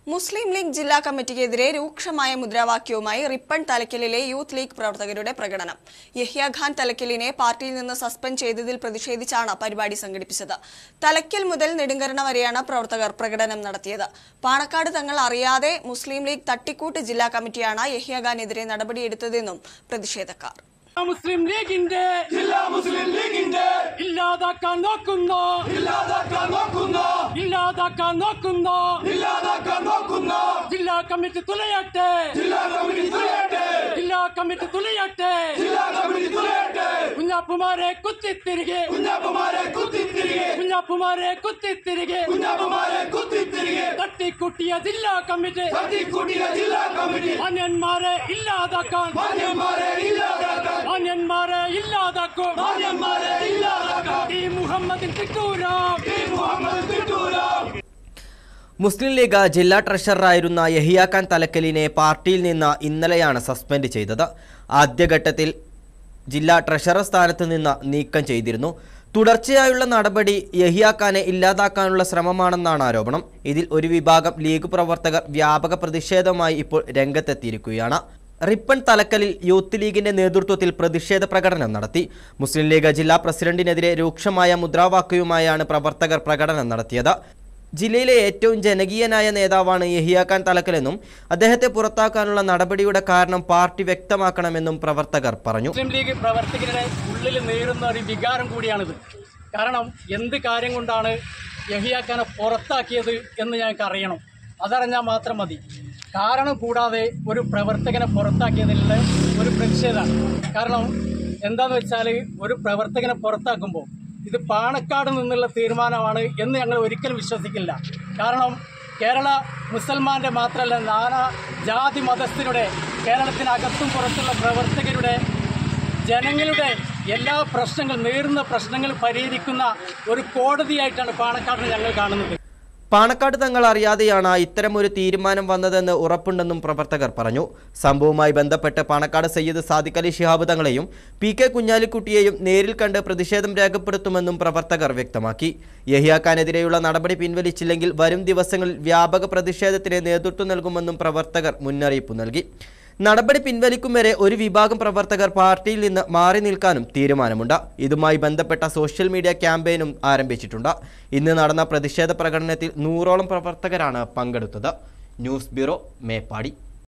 മുസ്ലിം league ജില്ലാ കമ്മിറ്റിക്കെതിരെ രൂക്ഷമായ മുദ്രാവാക്യവുമായി റിപ്പൺ തലക്കലിലെ യൂത്ത് ലീഗ് പ്രവർത്തകരുടെ പ്രകടനം യഹ്യ ഖാൻ തലക്കലിനെ പാർട്ടിയിൽ നിന്ന് സസ്പെൻഡ് ചെയ്തതിൽ പ്രതിഷേധിച്ചാണ് പരിപാടി സംഘടിപ്പിച്ചത് തലക്കൽ മുതൽ നെടുങ്കരണ വരെയാണ് പ്രവർത്തകർ പ്രകടനം നടത്തിയത് പാണക്കാട് തങ്ങൾ അറിയാതെ മുസ്ലിം ലീഗ് തട്ടിക്കൂട്ട് ജില്ലാ കമ്മിറ്റിയാണ് യഹ്യ ഖാനെതിരെ നടപടിയെടുത്തതെന്നും പ്രതിഷേധക്കാർ മുസ്ലിം ലീഗിന്റെ ജില്ലാ മുസ്ലിം ലീഗിന്റെ ഇല്ലാതാക്കാൻ നോക്കുന്ന ഇല്ലാതാക്കാൻ നോക്കുന്ന ഇല്ലാതാക്കാൻ നോക്കുന്ന ഇല്ലാതാക്കാൻ നോക്കുന്ന ജില്ലാ കമ്മിറ്റി തുലയട്ടെ ജില്ലാ കമ്മിറ്റി തുലയട്ടെ ജില്ലാ കമ്മിറ്റി തുലയട്ടെ ജില്ലാ കമ്മിറ്റി തുലയട്ടെ കുഞ്ഞാപ്പുമാരെ കുത്തിത്തിരികെ കുഞ്ഞാപ്പമാരെ കുത്തിത്തിരികെ കുഞ്ഞാപ്പുമാരെ കുത്തിത്തിരികെ കുഞ്ഞാപ്പമാരെ കുത്തിത്തിരികെ തട്ടിക്കുട്ടിയ ജില്ലാ കമ്മിറ്റി തട്ടിക്കൂട്ടിയ ജില്ലാ കമ്മിറ്റി മാന്യന്മാരെ ഇല്ലാതാക്കാൻ മാന്യന്മാരെ ഇല്ലാതാക്കാൻ മാന്യന്മാരെ ഇല്ലാതാക്കും മാന്യന്മാരെ ഇല്ലാതാക്കാൻ ഈ മുഹമ്മദിൻ തിട്ടൂരാം ഈ മുഹമ്മദ് തിട്ടൂരാം മുസ്ലിം ലീഗ് ജില്ലാ ട്രഷററായിരുന്ന യഹിയാഖാൻ തലക്കലിനെ പാർട്ടിയിൽ നിന്ന് ഇന്നലെയാണ് സസ്പെൻഡ് ചെയ്തത് ആദ്യഘട്ടത്തിൽ ജില്ലാ ട്രഷറർ സ്ഥാനത്ത് നിന്ന് നീക്കം ചെയ്തിരുന്നു തുടർച്ചയായുള്ള നടപടി യഹിയാഖാനെ ഇല്ലാതാക്കാനുള്ള ശ്രമമാണെന്നാണ് ആരോപണം ഇതിൽ ഒരു വിഭാഗം ലീഗ് പ്രവർത്തകർ വ്യാപക പ്രതിഷേധവുമായി ഇപ്പോൾ രംഗത്തെത്തിയിരിക്കുകയാണ് റിപ്പൺ തലക്കലിൽ യൂത്ത് ലീഗിന്റെ നേതൃത്വത്തിൽ പ്രതിഷേധ പ്രകടനം നടത്തി മുസ്ലിം ലീഗ് ജില്ലാ പ്രസിഡന്റിനെതിരെ രൂക്ഷമായ മുദ്രാവാക്യവുമായാണ് പ്രവർത്തകർ പ്രകടനം നടത്തിയത് ജില്ലയിലെ ഏറ്റവും ജനകീയനായ നേതാവാണ് യഹിയാഖാൻ തലക്കലെന്നും അദ്ദേഹത്തെ പുറത്താക്കാനുള്ള നടപടിയുടെ കാരണം പാർട്ടി വ്യക്തമാക്കണമെന്നും പ്രവർത്തകർ പറഞ്ഞു മുസ്ലിം ലീഗ് പ്രവർത്തകരുടെ ഉള്ളിൽ നേരുന്ന ഒരു വികാരം കൂടിയാണിത് കാരണം എന്ത് കാര്യം കൊണ്ടാണ് യഹിയാക്കാനെ പുറത്താക്കിയത് എന്ന് ഞങ്ങൾക്ക് അറിയണം അതറിഞ്ഞാൽ മാത്രം മതി കാരണം കൂടാതെ ഒരു പ്രവർത്തകനെ പുറത്താക്കിയതിലുള്ള ഒരു പ്രതിഷേധമാണ് കാരണം എന്താണെന്ന് വെച്ചാൽ ഒരു പ്രവർത്തകനെ പുറത്താക്കുമ്പോൾ ഇത് പാണക്കാട് നിന്നുള്ള തീരുമാനമാണ് എന്ന് ഞങ്ങൾ ഒരിക്കലും വിശ്വസിക്കില്ല കാരണം കേരള മുസൽമാന്റെ മാത്രമല്ല നാനാ ജാതി മതസ്ഥരുടെ കേരളത്തിനകത്തും പുറത്തുള്ള പ്രവർത്തകരുടെ ജനങ്ങളുടെ എല്ലാ പ്രശ്നങ്ങൾ നേരുന്ന പ്രശ്നങ്ങൾ പരിഹരിക്കുന്ന ഒരു കോടതിയായിട്ടാണ് പാണക്കാടിനെ ഞങ്ങൾ കാണുന്നത് പാണക്കാട് തങ്ങൾ അറിയാതെയാണ് ഇത്തരമൊരു തീരുമാനം വന്നതെന്ന് ഉറപ്പുണ്ടെന്നും പ്രവർത്തകർ പറഞ്ഞു സംഭവവുമായി ബന്ധപ്പെട്ട് പാണക്കാട് സയ്യിദ് സാദിഖ് അലി ശിഹാബ് തങ്ങളെയും പി കെ കുഞ്ഞാലിക്കുട്ടിയെയും നേരിൽ കണ്ട് പ്രതിഷേധം രേഖപ്പെടുത്തുമെന്നും പ്രവർത്തകർ വ്യക്തമാക്കി യഹിയാക്കാനെതിരെയുള്ള നടപടി പിൻവലിച്ചില്ലെങ്കിൽ വരും ദിവസങ്ങളിൽ വ്യാപക പ്രതിഷേധത്തിന് നേതൃത്വം നൽകുമെന്നും പ്രവർത്തകർ മുന്നറിയിപ്പ് നൽകി നടപടി പിൻവലിക്കും വരെ ഒരു വിഭാഗം പ്രവർത്തകർ പാർട്ടിയിൽ നിന്ന് മാറി നിൽക്കാനും തീരുമാനമുണ്ട് ഇതുമായി ബന്ധപ്പെട്ട സോഷ്യൽ മീഡിയ ക്യാമ്പയിനും ആരംഭിച്ചിട്ടുണ്ട് ഇന്ന് നടന്ന പ്രതിഷേധ പ്രകടനത്തിൽ നൂറോളം പ്രവർത്തകരാണ് പങ്കെടുത്തത് ന്യൂസ് ബ്യൂറോ മേപ്പാടി